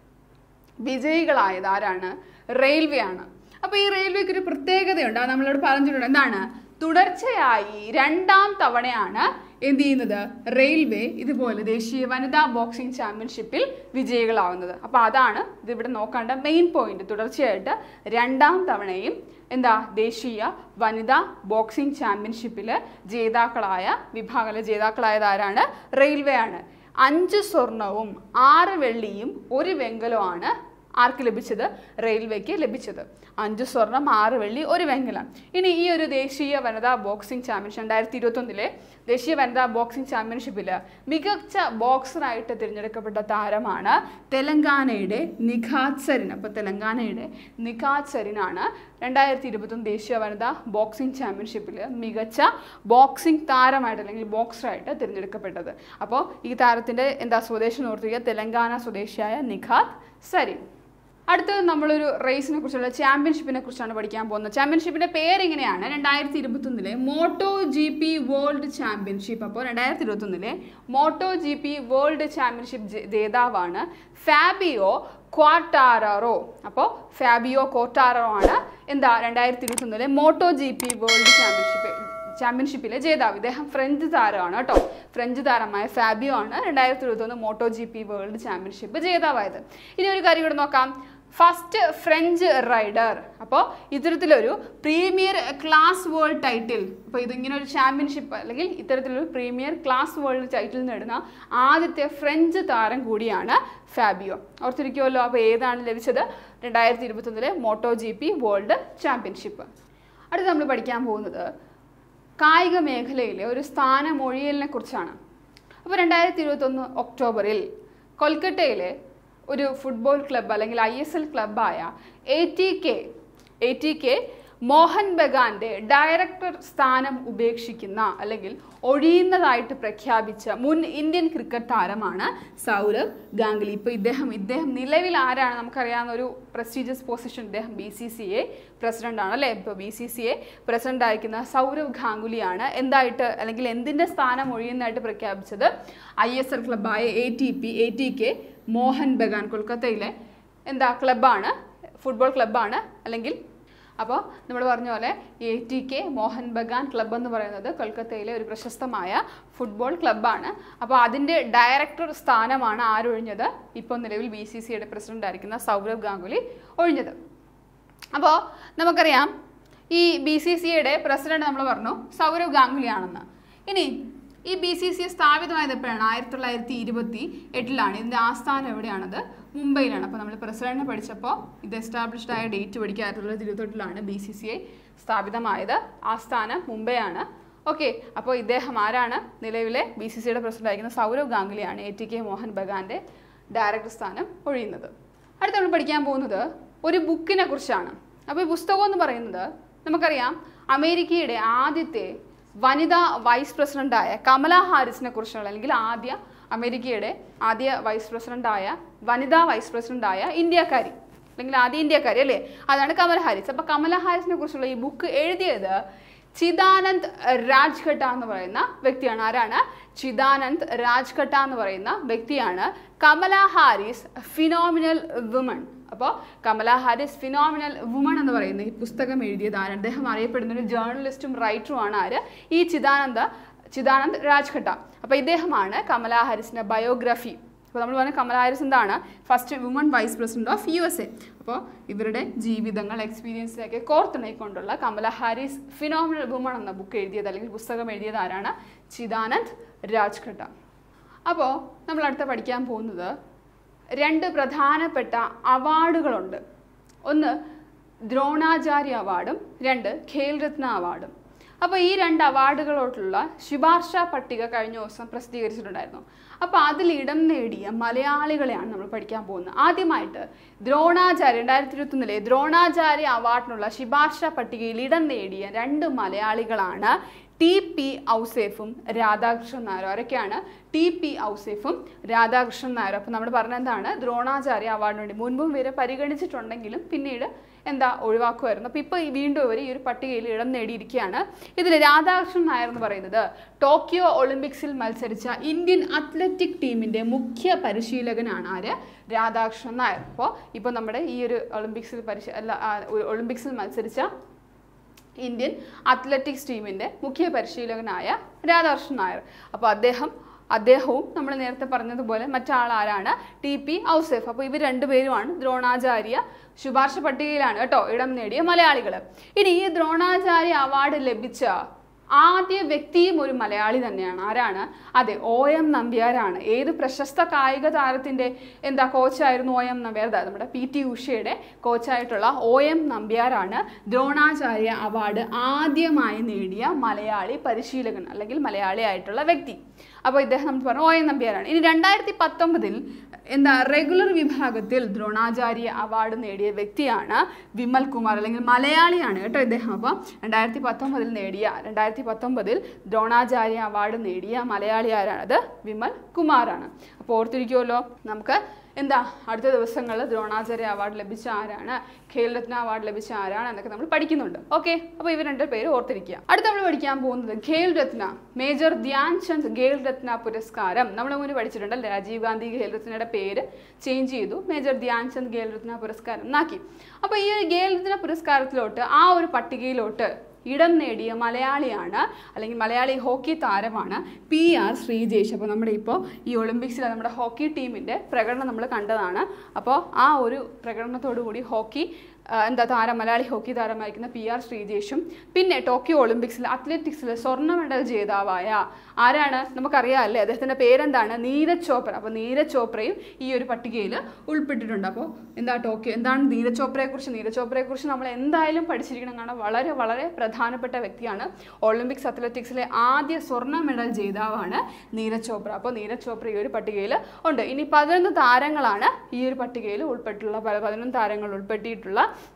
വിജയികളായത് ആരാണ് റെയിൽവേ ആണ് അപ്പോൾ ഈ റെയിൽവേക്ക് ഒരു പ്രത്യേകതയുണ്ട് അത് നമ്മളോട് പറഞ്ഞിട്ടുണ്ട് എന്താണ് തുടർച്ചയായി രണ്ടാം തവണയാണ് എന്ത് ചെയ്യുന്നത് റെയിൽവേ ഇതുപോലെ ദേശീയ വനിതാ ബോക്സിംഗ് ചാമ്പ്യൻഷിപ്പിൽ വിജയികളാവുന്നത് അപ്പോൾ അതാണ് ഇതിവിടെ നോക്കേണ്ട മെയിൻ പോയിന്റ് തുടർച്ചയായിട്ട് രണ്ടാം തവണയും എന്താ ദേശീയ വനിതാ ബോക്സിംഗ് ചാമ്പ്യൻഷിപ്പിൽ ജേതാക്കളായ വിഭാഗത്തിലെ ജേതാക്കളായത് ആരാണ് റെയിൽവേ ആണ് അഞ്ച് സ്വർണവും ആറ് വെള്ളിയും ഒരു വെങ്കലവുമാണ് ആർക്ക് ലഭിച്ചത് റെയിൽവേക്ക് ലഭിച്ചത് അഞ്ച് സ്വർണം ആറ് വെള്ളി ഒരു വെങ്കലം ഇനി ഈ ഒരു ദേശീയ വനിതാ ബോക്സിംഗ് ചാമ്പ്യൻഷിപ്പ് രണ്ടായിരത്തി ഇരുപത്തൊന്നിലെ ദേശീയ വനിതാ ബോക്സിംഗ് ചാമ്പ്യൻഷിപ്പിൽ മികച്ച ബോക്സറായിട്ട് തിരഞ്ഞെടുക്കപ്പെട്ട താരമാണ് തെലങ്കാനയുടെ നിഖാത് സരിൻ അപ്പോൾ തെലങ്കാനയുടെ നിഖാത് സരിനാണ് രണ്ടായിരത്തി ഇരുപത്തൊന്ന് ദേശീയ വനിതാ ബോക്സിംഗ് ചാമ്പ്യൻഷിപ്പിൽ മികച്ച ബോക്സിംഗ് താരമായിട്ട് അല്ലെങ്കിൽ ബോക്സറായിട്ട് തിരഞ്ഞെടുക്കപ്പെട്ടത് അപ്പോൾ ഈ താരത്തിൻ്റെ എന്താ സ്വദേശം ഓർത്തിരിക്കുക തെലങ്കാന സ്വദേശിയായ നിഖാത് സരിൻ അടുത്തത് നമ്മളൊരു റേസിനെ കുറിച്ചുള്ള ചാമ്പ്യൻഷിപ്പിനെ കുറിച്ചാണ് പഠിക്കാൻ പോകുന്നത് ചാമ്പ്യൻഷിപ്പിന്റെ പേര് ഇങ്ങനെയാണ് രണ്ടായിരത്തി ഇരുപത്തൊന്നിലെ moto G P world championship അപ്പോൾ രണ്ടായിരത്തി ഇരുപത്തൊന്നിലെ moto G P world championship ജേ- ജേതാവാണ് ഫാബിയോ ക്വാട്ടാറോ അപ്പോൾ ഫാബിയോ കോട്ടാറോ ആണ് എന്താ രണ്ടായിരത്തി ഇരുപത്തൊന്നിലെ moto G P world championship ചാമ്പ്യൻഷിപ്പിലെ ജേതാവ് ഇദ്ദേഹം ഫ്രഞ്ച് താരമാണ് കേട്ടോ ഫ്രഞ്ച് താരമായ ഫാബിയോ ആണ് രണ്ടായിരത്തി ഇരുപത്തൊന്ന് moto G P world championship ജേതാവായത് ഇനി ഒരു കാര്യം കൂടെ നോക്കാം ഫസ്റ്റ് ഫ്രഞ്ച് റൈഡർ അപ്പോൾ ഇത്തരത്തിലൊരു പ്രീമിയർ ക്ലാസ് വേൾഡ് ടൈറ്റിൽ അപ്പോൾ ഇതിങ്ങനെ ഒരു ചാമ്പ്യൻഷിപ്പ് അല്ലെങ്കിൽ ഇത്തരത്തിലൊരു പ്രീമിയർ ക്ലാസ് വേൾഡ് ടൈറ്റിൽ നേടുന്ന ആദ്യത്തെ ഫ്രഞ്ച് താരം കൂടിയാണ് ഫാബിയോ ഓർത്തിരിക്കുമല്ലോ അപ്പോൾ ഏതാണ് ലഭിച്ചത് രണ്ടായിരത്തി ഇരുപത്തൊന്നിലെ moto G P world championship അടുത്ത് നമ്മൾ പഠിക്കാൻ പോകുന്നത് കായിക മേഖലയിലെ ഒരു സ്ഥാനമൊഴിയലിനെ കുറിച്ചാണ് അപ്പോൾ രണ്ടായിരത്തി ഇരുപത്തൊന്ന് ഒക്ടോബറിൽ കൊൽക്കത്തയിലെ ഒരു ഫുട്ബോൾ ക്ലബ്ബ് അല്ലെങ്കിൽ ഐ എസ് എൽ ക്ലബ്ബായ A T K A T K Mohun ബഗാന്റെ ഡയറക്ടർ സ്ഥാനം ഉപേക്ഷിക്കുന്ന അല്ലെങ്കിൽ ഒഴിയുന്നതായിട്ട് പ്രഖ്യാപിച്ച മുൻ ഇന്ത്യൻ ക്രിക്കറ്റ് താരമാണ് സൗരവ് ഗാംഗുലി ഇപ്പോൾ ഇദ്ദേഹം ഇദ്ദേഹം നിലവിൽ ആരാണ് നമുക്കറിയാവുന്ന ഒരു പ്രസ്റ്റീജിയസ് പൊസിഷൻ ഇദ്ദേഹം B C C A president ആണ് അല്ലേ ഇപ്പോൾ B C C A president ആയിരിക്കുന്ന സൗരവ് ഗാംഗുലിയാണ് എന്തായിട്ട് അല്ലെങ്കിൽ എന്തിൻ്റെ സ്ഥാനം ഒഴിയുന്നതായിട്ട് പ്രഖ്യാപിച്ചത് ഐ എസ് എൽ ക്ലബ്ബായ A T P A T K Mohun Bagan കൊൽക്കത്തയിലെ എന്താ ക്ലബ്ബാണ് ഫുട്ബോൾ ക്ലബ്ബാണ് അല്ലെങ്കിൽ അപ്പോൾ നമ്മൾ പറഞ്ഞ പോലെ A T K Mohun Bagan club എന്ന് പറയുന്നത് കൊൽക്കത്തയിലെ ഒരു പ്രശസ്തമായ ഫുട്ബോൾ ക്ലബ്ബാണ് അപ്പോൾ അതിൻ്റെ ഡയറക്ടർ സ്ഥാനമാണ് ആരൊഴിഞ്ഞത് ഇപ്പോൾ നിലവിൽ ബി സി സിയുടെ പ്രസിഡന്റ് ആയിരിക്കുന്ന സൗരവ് ഗാംഗുലി ഒഴിഞ്ഞത് അപ്പോൾ നമുക്കറിയാം ഈ ബി സി സിയുടെ പ്രസിഡന്റ് നമ്മൾ പറഞ്ഞു സൗരവ് ഗാംഗുലിയാണെന്ന് ഇനി ഈ ബി സി സി സ്ഥാപിതമായത് എപ്പോഴാണ് ആയിരത്തി തൊള്ളായിരത്തി ഇരുപത്തി എട്ടിലാണ് ഇതിൻ്റെ ആസ്ഥാനം എവിടെയാണത് മുംബൈയിലാണ് അപ്പോൾ നമ്മൾ പ്രസിഡന്റിനെ പഠിച്ചപ്പോൾ ഇത് എസ്റ്റാബ്ലിഷ്ഡ് ആയ ഡേറ്റ് പഠിക്കുക ആയിരത്തി തൊള്ളായിരത്തി ഇരുപത്തെട്ടിലാണ് ബി സി സി ഐ സ്ഥാപിതമായത് ആസ്ഥാനം മുംബൈയാണ് ഓക്കെ അപ്പോൾ ഇദ്ദേഹം ആരാണ് നിലവിലെ ബി സി സിയുടെ പ്രസിഡന്റ് ആയിരിക്കുന്ന സൗരവ് ഗാംഗുലിയാണ് എ ടി കെ മോഹൻ ബഗാന്റെ ഡയറക്ടർ സ്ഥാനം ഒഴിയുന്നത് അടുത്ത നമ്മൾ പഠിക്കാൻ പോകുന്നത് ഒരു ബുക്കിനെ കുറിച്ചാണ് അപ്പോൾ ഈ പുസ്തകം എന്ന് പറയുന്നത് നമുക്കറിയാം അമേരിക്കയുടെ ആദ്യത്തെ വനിതാ വൈസ് പ്രസിഡന്റായ കമല ഹാരിസിനെ കുറിച്ചുള്ള അല്ലെങ്കിൽ ആദ്യ അമേരിക്കയുടെ ആദ്യ വൈസ് പ്രസിഡന്റായ വനിതാ വൈസ് പ്രസിഡന്റായ ഇന്ത്യക്കാരി അല്ലെങ്കിൽ ആദ്യ ഇന്ത്യക്കാരി അല്ലേ അതാണ് കമല ഹാരിസ് അപ്പോൾ കമല ഹാരിസിനെ കുറിച്ചുള്ള ഈ ബുക്ക് എഴുതിയത് ചിദാനന്ദ് രാജ്ഘട്ട എന്ന് പറയുന്ന വ്യക്തിയാണ് ആരാണ് ചിദാനന്ദ് രാജ്ഘട്ട എന്ന് പറയുന്ന വ്യക്തിയാണ് കമല ഹാരിസ് ഫിനോമിനൽ വുമൺ അപ്പോൾ കമല ഹാരിസ് ഫിനോമിനൽ വുമൺ എന്ന് പറയുന്ന ഈ പുസ്തകം എഴുതിയത് ആര് അദ്ദേഹം അറിയപ്പെടുന്ന ഒരു ജേർണലിസ്റ്റും റൈറ്ററുമാണ് ആര് ഈ ചിദാനന്ദ ചിദാനന്ദ് രാജ്ഘട്ട അപ്പോൾ ഇദ്ദേഹമാണ് കമല ഹാരിസിൻ്റെ ബയോഗ്രഫി അപ്പോൾ നമ്മൾ പറഞ്ഞ കമല ഹാരിസ് എന്താണ് first woman vice president of U S A അപ്പോൾ ഇവരുടെ ജീവിതങ്ങൾ എക്സ്പീരിയൻസിനൊക്കെ കോർത്തിണയിക്കൊണ്ടുള്ള കമല ഹാരിസ് ഫിനോമിനൽ വുമൺ എന്ന ബുക്ക് എഴുതിയത് അല്ലെങ്കിൽ പുസ്തകം എഴുതിയത് ആരാണ് ചിദാനന്ദ് രാജ്ഘട്ട അപ്പോൾ നമ്മൾ അടുത്ത പഠിക്കാൻ പോകുന്നത് രണ്ട് പ്രധാനപ്പെട്ട അവാർഡുകളുണ്ട് ഒന്ന് ദ്രോണാചാര്യ അവാർഡും രണ്ട് ഖേൽരത്ന അവാർഡും അപ്പോൾ ഈ രണ്ട് അവാർഡുകളോട്ടുള്ള ശുപാർശ പട്ടിക കഴിഞ്ഞ ദിവസം പ്രസിദ്ധീകരിച്ചിട്ടുണ്ടായിരുന്നു അപ്പോൾ അതിൽ ഇടം നേടിയ മലയാളികളെയാണ് നമ്മൾ പഠിക്കാൻ പോകുന്നത് ആദ്യമായിട്ട് ദ്രോണാചാര്യ രണ്ടായിരത്തി ഇരുപത്തൊന്നിലെ ദ്രോണാചാര്യ അവാർഡിനുള്ള ശുപാർശ പട്ടികയിൽ ഇടം നേടിയ രണ്ട് മലയാളികളാണ് ടി പി ഔസേഫും രാധാകൃഷ്ണൻ നായരും ആരൊക്കെയാണ് ടി പി ഔസേഫും രാധാകൃഷ്ണൻ നായരും അപ്പോൾ നമ്മൾ പറഞ്ഞ എന്താണ് ദ്രോണാചാര്യ അവാർഡിന് വേണ്ടി മുൻപും ഇവരെ പരിഗണിച്ചിട്ടുണ്ടെങ്കിലും പിന്നീട് എന്താ ഒഴിവാക്കുമായിരുന്നു അപ്പോൾ ഇപ്പോൾ വീണ്ടും ഇവർ ഈ ഒരു പട്ടികയിൽ ഇടം നേടിയിരിക്കുകയാണ് ഇതിൽ രാധാകൃഷ്ണൻ നായർ എന്ന് പറയുന്നത് ടോക്കിയോ ഒളിമ്പിക്സിൽ മത്സരിച്ച ഇന്ത്യൻ അത്ലറ്റിക് ടീമിൻ്റെ മുഖ്യ പരിശീലകനാണ് ആര് രാധാകൃഷ്ണൻ നായർ അപ്പോൾ ഇപ്പോൾ നമ്മുടെ ഈ ഒരു ഒളിമ്പിക്സിൽ പരിശീ അല്ല ആ, ഒരു ഒളിമ്പിക്സിൽ മത്സരിച്ച ഇന്ത്യൻ അത്ലറ്റിക്സ് ടീമിൻ്റെ മുഖ്യ പരിശീലകനായ രാധാകൃഷ്ണൻ നായർ അപ്പോൾ അദ്ദേഹം അദ്ദേഹവും നമ്മൾ നേരത്തെ പറഞ്ഞതുപോലെ മറ്റാൾ ആരാണ് ടി പി ഔസേഫ് അപ്പോൾ ഇവർ രണ്ടുപേരുമാണ് ദ്രോണാചാര്യ ശുപാർശ പട്ടികയിലാണ് കേട്ടോ ഇടം നേടിയ മലയാളികൾ ഇനി ഈ ദ്രോണാചാര്യ അവാർഡ് ലഭിച്ച ആദ്യ വ്യക്തിയും ഒരു മലയാളി തന്നെയാണ് ആരാണ് അതെ ഒ എം നമ്പ്യാരാണ് ഏത് പ്രശസ്ത കായിക താരത്തിൻ്റെ എന്താ കോച്ചായിരുന്നു ഒ എം നമ്പ്യാർ ദാ നമ്മുടെ പി ടി ഉഷയുടെ കോച്ചായിട്ടുള്ള ഒ എം നമ്പ്യാരാണ് ദ്രോണാചാര്യ അവാർഡ് ആദ്യമായി നേടിയ മലയാളി പരിശീലകൻ അല്ലെങ്കിൽ മലയാളി ആയിട്ടുള്ള വ്യക്തി അപ്പോൾ ഇദ്ദേഹം നമ്മൾ പറഞ്ഞു ഒ എം നമ്പ്യാരാണ് ഇനി രണ്ടായിരത്തി പത്തൊമ്പതിൽ എന്താ റെഗുലർ വിഭാഗത്തിൽ ദ്രോണാചാര്യ അവാർഡ് നേടിയ വ്യക്തിയാണ് വിമൽ കുമാർ അല്ലെങ്കിൽ മലയാളിയാണ് കേട്ടോ ഇദ്ദേഹം അപ്പോൾ രണ്ടായിരത്തി പത്തൊമ്പതിൽ നേടിയ രണ്ടായിരത്തി പത്തൊമ്പതിൽ ദ്രോണാചാര്യ അവാർഡ് നേടിയ മലയാളി ആരാണത് വിമൽ കുമാറാണ് അപ്പോൾ ഓർത്തിരിക്കുമല്ലോ നമുക്ക് എന്താ അടുത്ത ദിവസങ്ങളിൽ ദ്രോണാചാര്യ അവാർഡ് ലഭിച്ച ആരാണ് ഖേൽരത്ന അവാർഡ് ലഭിച്ച ആരാണ് എന്നൊക്കെ നമ്മൾ പഠിക്കുന്നുണ്ട് ഓക്കെ അപ്പോൾ ഇവർ രണ്ട് പേര് ഓർത്തിരിക്കുക അടുത്ത നമ്മൾ പഠിക്കാൻ പോകുന്നത് ഖേൽ രത്ന മേജർ ധ്യാൻ ചന്ദ് ഖേൽ രത്ന പുരസ്കാരം നമ്മൾ മുന്നേ പഠിച്ചിട്ടുണ്ട് രാജീവ് ഗാന്ധി ഖേൽ രത്നയുടെ പേര് ചേഞ്ച് ചെയ്തു മേജർ ധ്യാൻ ചന്ദ് ഖേൽ രത്ന പുരസ്കാരം എന്നാക്കി അപ്പോൾ ഈ ഒരു ഖേൽ രത്ന പുരസ്കാരത്തിലോട്ട് ആ ഒരു പട്ടികയിലോട്ട് ഇടം നേടിയ മലയാളിയാണ് അല്ലെങ്കിൽ മലയാളി ഹോക്കി താരമാണ് പി ആർ ശ്രീജേഷ് അപ്പോൾ നമ്മുടെ ഇപ്പോൾ ഈ ഒളിമ്പിക്സിൽ നമ്മുടെ ഹോക്കി ടീമിൻ്റെ പ്രകടനം നമ്മൾ കണ്ടതാണ് അപ്പോൾ ആ ഒരു പ്രകടനത്തോടു കൂടി ഹോക്കി ആ, എന്താ താരം മലയാളി ഹോക്കി താരമായിരിക്കുന്ന പി ആർ ശ്രീജേഷും പിന്നെ ടോക്കിയോ ഒളിമ്പിക്സിൽ അത്ലറ്റിക്സിൽ സ്വർണ്ണ മെഡൽ ജേതാവായ ആരാണ് നമുക്കറിയാം അല്ലേ അദ്ദേഹത്തിൻ്റെ പേരെന്താണ് നീരജ് ചോപ്ര അപ്പോൾ നീരജ് ചോപ്രയും ഈ ഒരു പട്ടികയിൽ ഉൾപ്പെട്ടിട്ടുണ്ട് അപ്പോൾ എന്താ ടോക്കിയോ എന്താണ് നീരജ് ചോപ്രയെക്കുറിച്ച് നീരജ് ചോപ്രയെക്കുറിച്ച് നമ്മൾ എന്തായാലും പഠിച്ചിരിക്കണം കാരണം വളരെ വളരെ പ്രധാനപ്പെട്ട വ്യക്തിയാണ് ഒളിമ്പിക്സ് അത്ലറ്റിക്സിലെ ആദ്യ സ്വർണ്ണ മെഡൽ ജേതാവാണ് നീരജ് ചോപ്ര അപ്പോൾ നീരജ് ചോപ്ര ഈ ഒരു പട്ടികയിൽ ഉണ്ട് ഇനി പതിനൊന്ന് താരങ്ങളാണ് ഈ ഒരു പട്ടികയിൽ ഉൾപ്പെട്ടിട്ടുള്ള പല പതിനൊന്ന് താരങ്ങൾ ഉൾപ്പെട്ടിട്ടുള്ള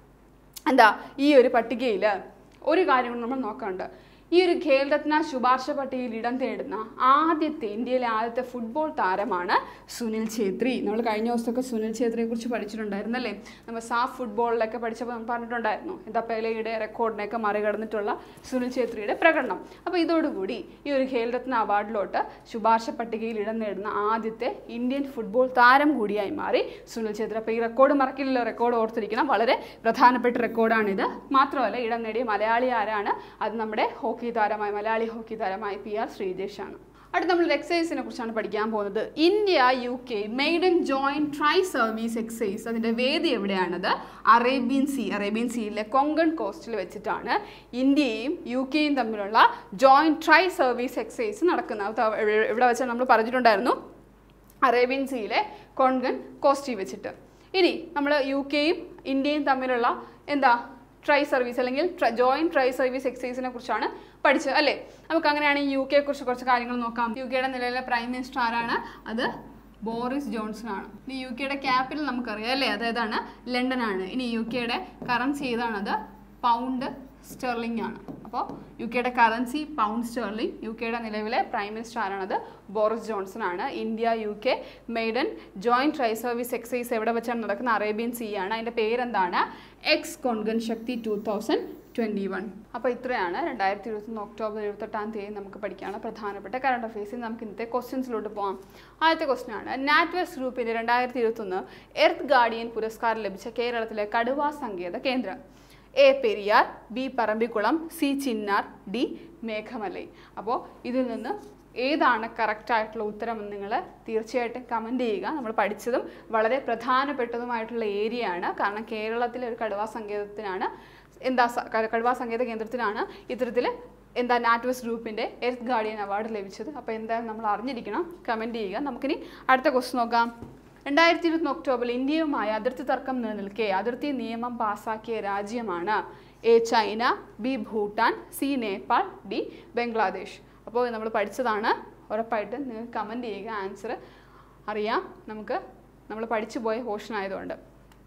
എന്താ ഈ ഒരു പട്ടികയിൽ ഒരു കാര്യം കൂടി നമ്മൾ നോക്കാനുണ്ട് ഈ ഒരു ഖേൽരത്ന ശുപാർശ പട്ടികയിൽ ഇടം തേടുന്ന ആദ്യത്തെ ഇന്ത്യയിലെ ആദ്യത്തെ ഫുട്ബോൾ താരമാണ് സുനിൽ ഛേത്രി നമ്മൾ കഴിഞ്ഞ ദിവസമൊക്കെ സുനിൽ ഛേത്രിയെ കുറിച്ച് പഠിച്ചിട്ടുണ്ടായിരുന്നു അല്ലേ നമ്മൾ സാഫ് ഫുട്ബോളിലൊക്കെ പഠിച്ചപ്പോൾ നമ്മൾ പറഞ്ഞിട്ടുണ്ടായിരുന്നു എന്താ പെലയുടെ റെക്കോർഡിനെയൊക്കെ മറികടന്നിട്ടുള്ള സുനിൽ ഛേത്രിയുടെ പ്രകടനം അപ്പോൾ ഇതോടുകൂടി ഈ ഒരു ഖേൽരത്ന അവാർഡിലോട്ട് ശുപാർശ പട്ടികയിൽ ഇടം നേടുന്ന ആദ്യത്തെ ഇന്ത്യൻ ഫുട്ബോൾ താരം കൂടിയായി മാറി സുനിൽ ഛേത്രി അപ്പോൾ ഈ റെക്കോർഡ് മറക്കില്ലല്ലോ റെക്കോർഡ് ഓർത്തിരിക്കണം വളരെ പ്രധാനപ്പെട്ട റെക്കോർഡാണിത് മാത്രമല്ല ഇടം നേടിയ മലയാളി ആരാണ് അത് നമ്മുടെ ഹോക്കി താരമായ മലയാളി ഹോക്കി താരമായ പി ആർ ശ്രീജേഷാണ് അടുത്ത നമ്മൾ എക്സസൈസിനെ കുറിച്ചാണ് പഠിക്കാൻ പോകുന്നത് India U K maiden joint tri service exercise അതിൻ്റെ വേദി എവിടെയാണത് അറേബ്യൻ സീ അറേബ്യൻ സീയിലെ കൊങ്കൺ കോസ്റ്റിൽ വെച്ചിട്ടാണ് ഇന്ത്യയും യു കെയും തമ്മിലുള്ള ജോയിന്റ് ട്രൈ സർവീസ് എക്സസൈസ് നടക്കുന്നത് അത് എവിടെ- എവിടെ വെച്ചാൽ നമ്മൾ പറഞ്ഞിട്ടുണ്ടായിരുന്നു അറേബ്യൻ സീയിലെ കൊങ്കൺ കോസ്റ്റിൽ വെച്ചിട്ട് ഇനി നമ്മൾ യു കെയും ഇന്ത്യയും തമ്മിലുള്ള എന്താ ട്രൈ സർവീസ് അല്ലെങ്കിൽ ജോയിന്റ് ട്രൈ സർവീസ് എക്സസൈസിനെ കുറിച്ചാണ് പഠിച്ചത് അല്ലേ നമുക്ക് അങ്ങനെയാണെങ്കിൽ യു കെയെ കുറിച്ച് കുറച്ച് കാര്യങ്ങൾ നോക്കാം യു കെയുടെ നിലവിലെ പ്രൈം മിനിസ്റ്റർ ആരാണ് അത് ബോറിസ് ജോൺസൺ ആണ് ഇനി യു കെയുടെ ക്യാപിറ്റൽ നമുക്കറിയാം അല്ലേ അതേതാണ് ലണ്ടൻ ആണ് ഇനി യു കെയുടെ കറൻസി ഏതാണത് പൗണ്ട് സ്റ്റെർലിംഗ് ആണ് അപ്പോൾ യു കെയുടെ കറൻസി പൗണ്ട് സ്റ്റെർലിംഗ് യു കെയുടെ നിലവിലെ പ്രൈം മിനിസ്റ്റർ ആരാണത് ബോറിസ് ജോൺസൺ ആണ് India U K maiden joint tri service exercise എവിടെ വെച്ചാണ് നടക്കുന്ന അറേബ്യൻ സീ ആണ് അതിൻ്റെ പേരെന്താണ് X Konkan Shakti two thousand twenty one അപ്പോൾ ഇത്രയാണ് രണ്ടായിരത്തി ഇരുപത്തൊന്ന് ഒക്ടോബർ ഇരുപത്തെട്ടാം തീയതി നമുക്ക് പഠിക്കാനുള്ള പ്രധാനപ്പെട്ട കറണ്ട് അഫയേഴ്സിൽ നമുക്ക് ഇന്നത്തെ ക്വസ്റ്റ്യൻസിലോട്ട് പോകാം ആദ്യത്തെ ക്വസ്റ്റ്യൻ ആണ് നാറ്റ്വെസ് ഗ്രൂപ്പിൻ്റെ രണ്ടായിരത്തി ഇരുപത്തൊന്ന് എർത്ത് ഗാർഡിയൻ പുരസ്കാരം ലഭിച്ച കേരളത്തിലെ കടുവാ സങ്കേത കേന്ദ്രം A Periyar B Parambikulam C Chinnar D Meghamalai അപ്പോൾ ഇതിൽ നിന്ന് ഏതാണ് കറക്റ്റ് ആയിട്ടുള്ള ഉത്തരം എന്ന് നിങ്ങൾ തീർച്ചയായിട്ടും കമൻറ്റ് ചെയ്യുക നമ്മൾ പഠിച്ചതും വളരെ പ്രധാനപ്പെട്ടതുമായിട്ടുള്ള ഏരിയ ആണ് കാരണം കേരളത്തിലെ ഒരു കടുവാ സങ്കേതത്തിനാണ് എന്താ സ- ക- കടുവാ സങ്കേത കേന്ദ്രത്തിനാണ് ഇത്തരത്തിൽ എന്താ നാറ്റ്വസ് ഗ്രൂപ്പിൻ്റെ എർത്ത് ഗാർഡിയൻ അവാർഡ് ലഭിച്ചത് അപ്പോൾ എന്തായാലും നമ്മൾ അറിഞ്ഞിരിക്കണം കമൻറ്റ് ചെയ്യുക നമുക്കിനി അടുത്ത ക്വസ്റ്റ് നോക്കാം രണ്ടായിരത്തി ഇരുപത്തി ഒക്ടോബറിൽ ഇന്ത്യയുമായി അതിർത്തി തർക്കം നിലനിൽക്കെ അതിർത്തി നിയമം പാസാക്കിയ രാജ്യമാണ് A China B Bhutan C Nepal D Bangladesh അപ്പോൾ നമ്മൾ പഠിച്ചതാണ് ഉറപ്പായിട്ടും നിങ്ങൾ കമൻറ്റ് ചെയ്യുക ആൻസർ അറിയാം നമുക്ക് നമ്മൾ പഠിച്ചു പോയ പോർഷൻ ആയതുകൊണ്ട്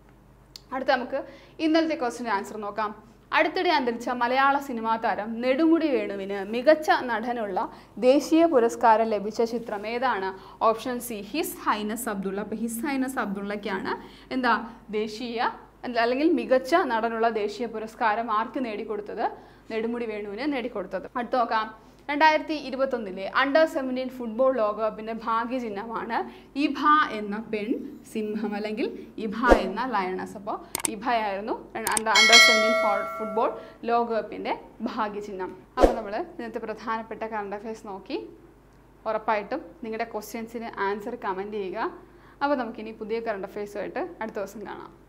അടുത്ത നമുക്ക് ഇന്നലത്തെ ക്വസ്റ്റിൻ്റെ ആൻസർ നോക്കാം അടുത്തിടെ അന്തരിച്ച മലയാള സിനിമാ താരം നെടുമുടി വേണുവിന് മികച്ച നടനുള്ള ദേശീയ പുരസ്കാരം ലഭിച്ച ചിത്രം ഏതാണ് option C his highness Abdullah അപ്പോൾ ഹിസ് ഹൈനസ് അബ്ദുള്ളയ്ക്കാണ് എന്താ ദേശീയ അല്ല- അല്ലെങ്കിൽ മികച്ച നടനുള്ള ദേശീയ പുരസ്കാരം ആർക്ക് നേടിക്കൊടുത്തത് നെടുമുടി വേണുവിന് നേടിക്കൊടുത്തത് അടുത്ത നോക്കാം രണ്ടായിരത്തി ഇരുപത്തൊന്നിലെ അണ്ടർ സെവൻറ്റീൻ ഫുട്ബോൾ ലോകകപ്പിൻ്റെ ഭാഗ്യചിഹ്നമാണ് ഇഭ എന്ന പെൺ സിംഹം അല്ലെങ്കിൽ ഇഭ എന്ന ലയണസ് അപ്പോൾ ഇഭയായിരുന്നു അണ്ടർ അണ്ടർ സെവൻറ്റീൻ ഫുട്ബോൾ ലോകകപ്പിൻ്റെ ഭാഗ്യചിഹ്നം അപ്പോൾ നമ്മൾ ഇന്നത്തെ പ്രധാനപ്പെട്ട കറണ്ട് അഫയേഴ്സ് നോക്കി ഉറപ്പായിട്ടും നിങ്ങളുടെ ക്വസ്റ്റ്യൻസിന് ആൻസർ കമൻറ്റ് ചെയ്യുക അപ്പോൾ നമുക്കിനി പുതിയ കറണ്ട് അഫയേഴ്സുമായിട്ട് അടുത്ത ദിവസം കാണാം